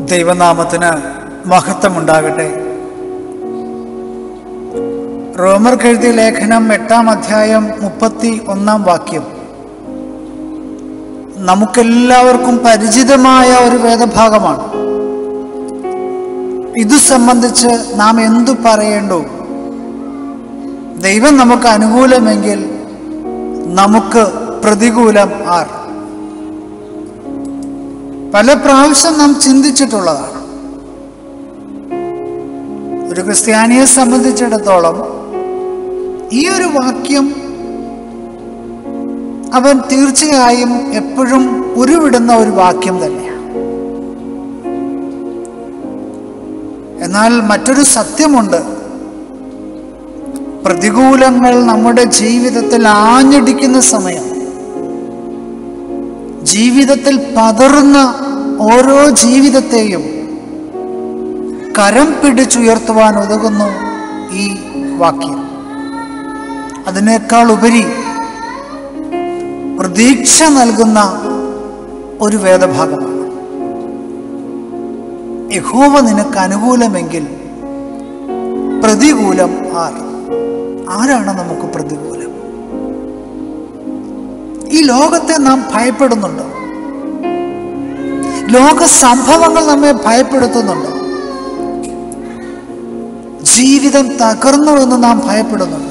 ദൈവനാമത്തിന് മഹത്വമുണ്ടാകട്ടെ റോമർക്ക് എഴുതിയ ലേഖനം എട്ടാം അധ്യായം മുപ്പത്തി ഒന്നാം വാക്യം നമുക്കെല്ലാവർക്കും പരിചിതമായ ഒരു വേദഭാഗമാണ് ഇതു സംബന്ധിച്ച് നാം എന്തു പറയേണ്ടു ദൈവം നമുക്ക് അനുകൂലമെങ്കിൽ നമുക്ക് പ്രതികൂലം ആർ പല പ്രാവശ്യം നാം ചിന്തിച്ചിട്ടുള്ളതാണ് ഒരു ക്രിസ്ത്യാനിയെ സംബന്ധിച്ചിടത്തോളം ഈ ഒരു വാക്യം അവൻ തീർച്ചയായും എപ്പോഴും ഉരുവിടുന്ന ഒരു വാക്യം തന്നെയാണ് എന്നാൽ മറ്റൊരു സത്യമുണ്ട് പ്രതികൂലങ്ങൾ നമ്മുടെ ജീവിതത്തിൽ ആഞ്ഞടിക്കുന്ന സമയം ജീവിതത്തിൽ പതറുന്ന ഓരോ ജീവിതത്തെയും കരം പിടിച്ചുയർത്തുവാൻ ഉതകുന്നു ഈ വാക്യം അതിനേക്കാൾ ഉപരി പ്രതീക്ഷ നൽകുന്ന ഒരു വേദഭാഗമാണ് യഹോവ നിനക്ക് അനുകൂലമെങ്കിൽ പ്രതികൂലം ആർ ആരാണ് നമുക്ക് പ്രതികൂലം ഈ ലോകത്തെ നാം ഭയപ്പെടുന്നുണ്ടോ ലോക സംഭവങ്ങൾ നമ്മെ ഭയപ്പെടുത്തുന്നുണ്ടോ ജീവിതം തകർന്നുവെന്ന് നാം ഭയപ്പെടുന്നുണ്ടോ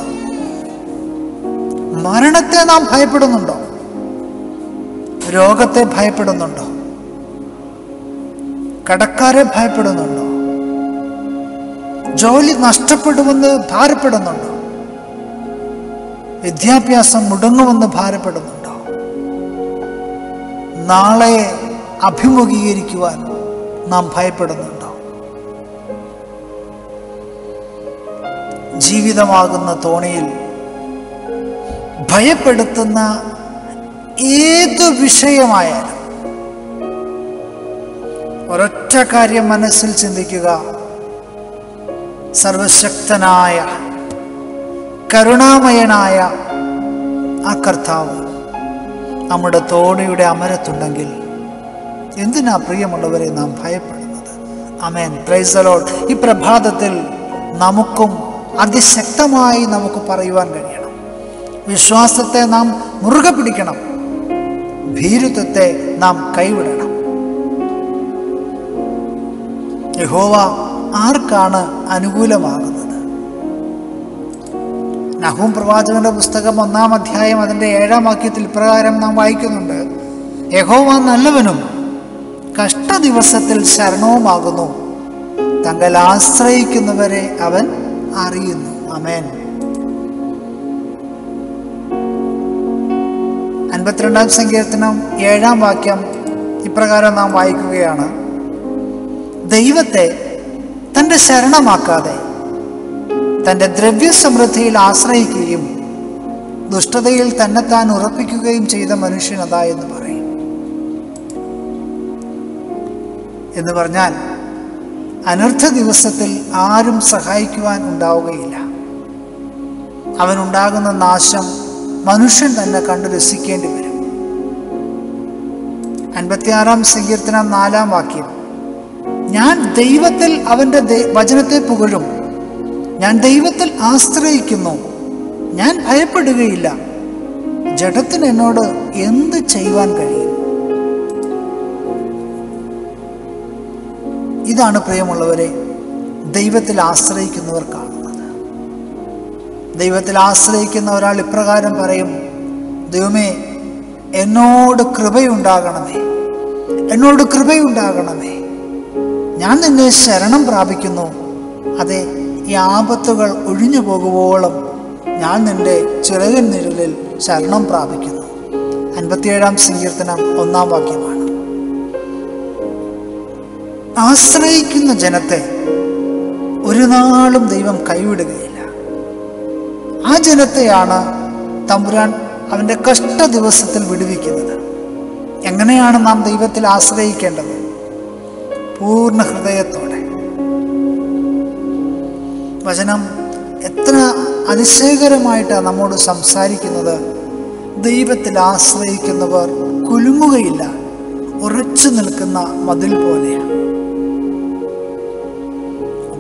മരണത്തെ നാം ഭയപ്പെടുന്നുണ്ടോ രോഗത്തെ ഭയപ്പെടുന്നുണ്ടോ കടക്കാരെ ഭയപ്പെടുന്നുണ്ടോ ജോലി നഷ്ടപ്പെടുമെന്ന് ഭാരപ്പെടുന്നുണ്ടോ വിദ്യാഭ്യാസം മുടങ്ങുമെന്ന് ഭാരപ്പെടുന്നുണ്ടോ നാളെ അഭിമുഖീകരിക്കുവാൻ നാം ഭയപ്പെടുന്നുണ്ടോ ജീവിതമാകുന്ന തോണിയിൽ ഭയപ്പെടുത്തുന്ന ഏതു വിഷയമായാലും ഒരൊറ്റ കാര്യം മനസ്സിൽ ചിന്തിക്കുക സർവശക്തനായ കരുണാമയനായ ആ കർത്താവ് നമ്മുടെ തോണിയുടെ അമരത്തുണ്ടെങ്കിൽ എന്തിനാ പ്രിയമുള്ളവരെ നാം ഭയപ്പെടുന്നത് അമേൻ പ്രൈസലോട്ട് ഈ പ്രഭാതത്തിൽ നമുക്കും അതിശക്തമായി നമുക്ക് പറയുവാൻ കഴിയണം വിശ്വാസത്തെ നാം മുറുകെ പിടിക്കണം ഭീരുത്വത്തെ നാം കൈവിടണം യഹോവ ആർക്കാണ് അനുകൂലമാകുന്നത് നഹൂം പ്രവാചകന്റെ പുസ്തകം ഒന്നാം അധ്യായം അതിൻ്റെ ഏഴാം വാക്യത്തിൽ ഇപ്രകാരം നാം വായിക്കുന്നുണ്ട് യഹോവ നല്ലവനും കഷ്ടദിവസത്തിൽ ശരണവുമാകുന്നു തങ്ങൾ ആശ്രയിക്കുന്നവരെ അവൻ അറിയുന്നു അമേൻ അൻപത്തിരണ്ടാം സങ്കീർത്തനം ഏഴാം വാക്യം ഇപ്രകാരം നാം വായിക്കുകയാണ് ദൈവത്തെ തൻ്റെ ശരണമാക്കാതെ തൻ്റെ ദ്രവ്യസമൃദ്ധിയിൽ ആശ്രയിക്കുകയും ദുഷ്ടതയിൽ തന്നെത്താൻ ഉറപ്പിക്കുകയും ചെയ്ത മനുഷ്യൻ അതാ എന്ന് പറയും എന്ന് പറഞ്ഞാൽ അനർത്ഥ ദിവസത്തിൽ ആരും സഹായിക്കുവാൻ ഉണ്ടാവുകയില്ല അവനുണ്ടാകുന്ന നാശം മനുഷ്യൻ തന്നെ കണ്ടു രസിക്കേണ്ടി വരും അൻപത്തിയാറാം സങ്കീർത്തനം നാലാം വാക്യം ഞാൻ ദൈവത്തിൽ അവൻ്റെ വചനത്തെ പുകഴും ഞാൻ ദൈവത്തിൽ ആശ്രയിക്കുന്നു ഞാൻ ഭയപ്പെടുകയില്ല ജഡത്തിന് എന്നോട് എന്ത് ചെയ്യുവാൻ കഴിയും ഇതാണ് പ്രിയമുള്ളവരെ ദൈവത്തിൽ ആശ്രയിക്കുന്നവർ കാണുന്നത് ദൈവത്തിൽ ആശ്രയിക്കുന്ന ഒരാൾ ഇപ്രകാരം പറയും ദൈവമേ എന്നോട് കൃപയുണ്ടാകണമേ എന്നോട് കൃപയുണ്ടാകണമേ ഞാൻ നിന്നെ ശരണം പ്രാപിക്കുന്നു അതെ ഈ ആപത്തുകൾ ഒഴിഞ്ഞു പോകുവോളം ഞാൻ നിന്റെ ചിറകൻ നിഴലിൽ ശരണം പ്രാപിക്കുന്നു അൻപത്തിയേഴാം സങ്കീർത്തനം ഒന്നാം വാക്യമാണ് ആശ്രയിക്കുന്ന ജനത്തെ ഒരു നാളും ദൈവം കൈവിടുകയില്ല ആ ജനത്തെയാണ് തമ്പുരാൻ അവൻ്റെ കഷ്ട ദിവസത്തിൽ വിടുവിക്കുന്നത് എങ്ങനെയാണ് നാം ദൈവത്തിൽ ആശ്രയിക്കേണ്ടത് പൂർണ്ണ ഹൃദയത്തോടെ വചനം എത്ര അതിശയകരമായിട്ടാണ് നമ്മോട് സംസാരിക്കുന്നത് ദൈവത്തിൽ ആശ്രയിക്കുന്നവർ കുലുങ്ങുകയില്ല ഉറച്ചു നിൽക്കുന്ന മതിൽ പോലെയാണ്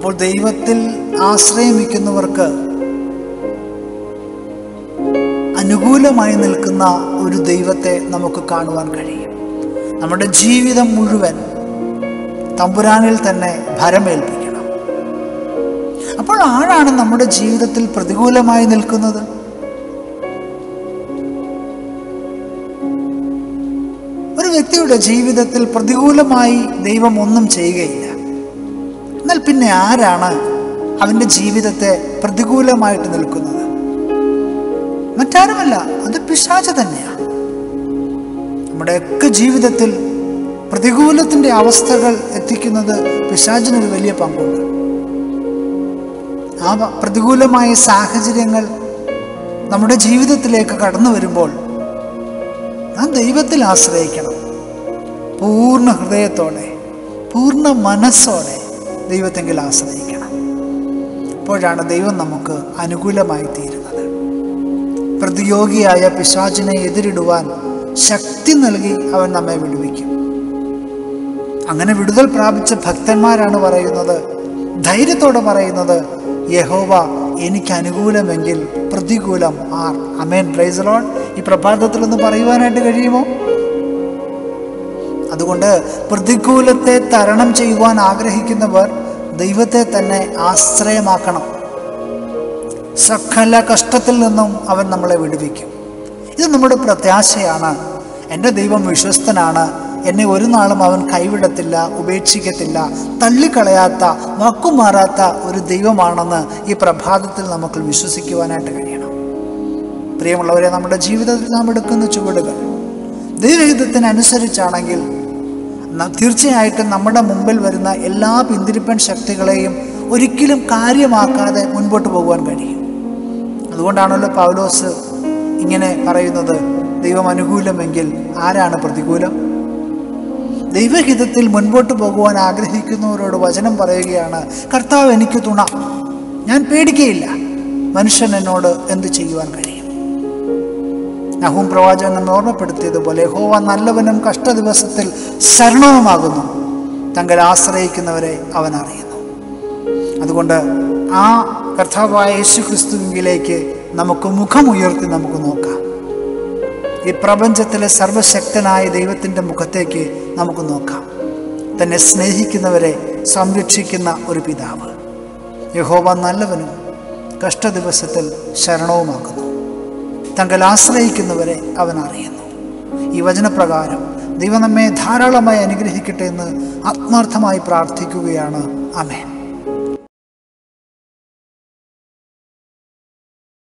അപ്പോൾ ദൈവത്തിൽ ആശ്രയമിക്കുന്നവർക്ക് അനുകൂലമായി നിൽക്കുന്ന ഒരു ദൈവത്തെ നമുക്ക് കാണുവാൻ കഴിയും നമ്മുടെ ജീവിതം മുഴുവൻ തമ്പുരാനിൽ തന്നെ ഭരമേൽപ്പിക്കണം അപ്പോൾ ആരാണ് നമ്മുടെ ജീവിതത്തിൽ പ്രതികൂലമായി നിൽക്കുന്നത് ഒരു വ്യക്തിയുടെ ജീവിതത്തിൽ പ്രതികൂലമായി ദൈവം ഒന്നും ചെയ്യുകയില്ല എന്നാൽ പിന്നെ ആരാണ് അവൻ്റെ ജീവിതത്തെ പ്രതികൂലമായിട്ട് നിൽക്കുന്നത് മറ്റാരുമല്ല അത് പിശാച തന്നെയാണ് നമ്മുടെയൊക്കെ ജീവിതത്തിൽ പ്രതികൂലത്തിൻ്റെ അവസ്ഥകൾ എത്തിക്കുന്നത് പിശാചിനൊരു വലിയ പങ്കുണ്ട് ആ പ- പ്രതികൂലമായ സാഹചര്യങ്ങൾ നമ്മുടെ ജീവിതത്തിലേക്ക് കടന്നു വരുമ്പോൾ നാം ദൈവത്തിൽ ആശ്രയിക്കണം പൂർണ്ണ ഹൃദയത്തോടെ പൂർണ്ണ മനസ്സോടെ ദൈവത്തെങ്കിൽ ആശ്രയിക്കണം അപ്പോഴാണ് ദൈവം നമുക്ക് അനുകൂലമായി തീരുന്നത് പ്രതിയോഗിയായ പിശാചിനെ എതിരിടുവാൻ ശക്തി നൽകി അവൻ നമ്മെ വിടുവിക്കും അങ്ങനെ വിടുതൽ പ്രാപിച്ച ഭക്തന്മാരാണ് പറയുന്നത് ധൈര്യത്തോടെ പറയുന്നത് യഹോവ എനിക്ക് അനുകൂലമെങ്കിൽ പ്രതികൂലം ആർ അമേൻ പ്രൈസലോൺ ഈ പ്രഭാതത്തിൽ ഒന്ന് പറയുവാനായിട്ട് കഴിയുമോ അതുകൊണ്ട് പ്രതികൂലത്തെ തരണം ചെയ്യുവാൻ ആഗ്രഹിക്കുന്നവർ ദൈവത്തെ തന്നെ ആശ്രയമാക്കണം സകല കഷ്ടത്തിൽ നിന്നും അവൻ നമ്മളെ വിടുവിക്കും ഇത് നമ്മുടെ പ്രത്യാശയാണ് എൻ്റെ ദൈവം വിശ്വസ്തനാണ് എന്നെ ഒരു നാളും അവൻ കൈവിടത്തില്ല ഉപേക്ഷിക്കത്തില്ല തള്ളിക്കളയാത്ത വാക്കുമാറാത്ത ഒരു ദൈവമാണെന്ന് ഈ പ്രഭാതത്തിൽ നമുക്ക് വിശ്വസിക്കുവാനായിട്ട് കഴിയണം പ്രിയമുള്ളവരെ നമ്മുടെ ജീവിതത്തിൽ നാം എടുക്കുന്ന ചുവടുകൾ ദൈവഹിതത്തിനനുസരിച്ചാണെങ്കിൽ ന- തീർച്ചയായിട്ടും നമ്മുടെ മുമ്പിൽ വരുന്ന എല്ലാ പിന്തിരിപ്പൻ ശക്തികളെയും ഒരിക്കലും കാര്യമാക്കാതെ മുൻപോട്ട് പോകുവാൻ കഴിയും അതുകൊണ്ടാണല്ലോ പൗലോസ് ഇങ്ങനെ പറയുന്നത് ദൈവം അനുകൂലമെങ്കിൽ ആരാണ് പ്രതികൂലം ദൈവഹിതത്തിൽ മുൻപോട്ട് പോകുവാൻ ആഗ്രഹിക്കുന്നവരോട് വചനം പറയുകയാണ് കർത്താവ് എനിക്ക് തുണ ഞാൻ പേടിക്കയില്ല മനുഷ്യൻ എന്നോട് എന്ത് ചെയ്യുവാൻ കഴിയും നഹൂം പ്രവാചകൻ നമ്മെ ഓർമ്മപ്പെടുത്തിയതുപോലെ ഹോവ നല്ലവനും കഷ്ടദിവസത്തിൽ ശരണവുമാകുന്നു തങ്ങൾ ആശ്രയിക്കുന്നവരെ അവൻ അറിയുന്നു അതുകൊണ്ട് ആ കർത്താവായ യേശു ക്രിസ്തുവിലേക്ക് നമുക്ക് മുഖമുയർത്തി നമുക്ക് നോക്കാം ഈ പ്രപഞ്ചത്തിലെ സർവശക്തനായ ദൈവത്തിൻ്റെ മുഖത്തേക്ക് നമുക്ക് നോക്കാം തന്നെ സ്നേഹിക്കുന്നവരെ സംരക്ഷിക്കുന്ന ഒരു പിതാവ് യഹോവ നല്ലവനും കഷ്ടദിവസത്തിൽ ശരണവുമാക്കുന്നു തങ്ങൾ ആശ്രയിക്കുന്നവരെ അവൻ അറിയുന്നു ഈ വചനപ്രകാരം ദൈവം നമ്മെ ധാരാളമായി അനുഗ്രഹിക്കട്ടെ എന്ന് ആത്മാർത്ഥമായി പ്രാർത്ഥിക്കുകയാണ് അമേൻ